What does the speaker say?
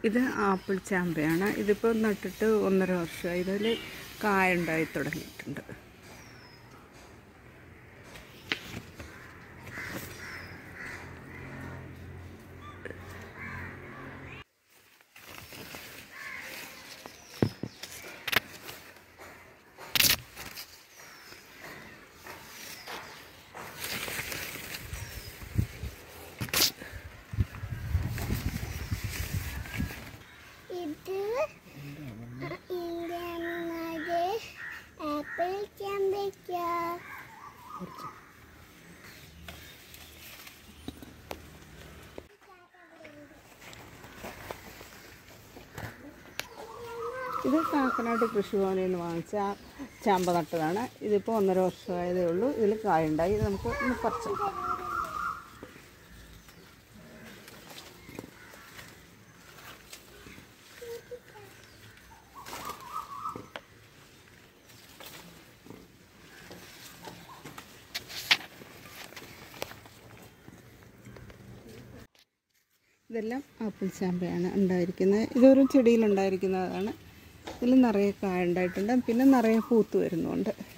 ഇത് ആപ്പിൾ ചാമ്പയാണ് ഇതിപ്പോൾ നട്ടിട്ട് ഒന്നര വർഷമായി ഇതിൽ കായ ഉണ്ടായി തുടങ്ങിയിട്ടുണ്ട് ഇത് ഇന്ത്യന്നത് ആപ്പിൾ ചമ്പയ്ക്ക ഇത് കാക്കനാട് കൃഷിഭവനിൽ നിന്ന് വാങ്ങിച്ച ചാമ്പ നട്ടതാണ് ഇതിപ്പോൾ ഒന്നര വർഷമായതേ ഉള്ളൂ ഇതിൽ കായുണ്ടായി ഇത് നമുക്ക് ഒന്ന് പറിച്ചു ഇതെല്ലാം ആപ്പിൾ ചാമ്പയാണ് ഉണ്ടായിരിക്കുന്നത് ഇതൊരു ചെടിയിൽ ഉണ്ടായിരിക്കുന്നതാണ് ഇതിൽ നിറയെ കായ ഉണ്ടായിട്ടുണ്ട് പിന്നെ നിറയെ പൂത്ത് വരുന്നുണ്ട്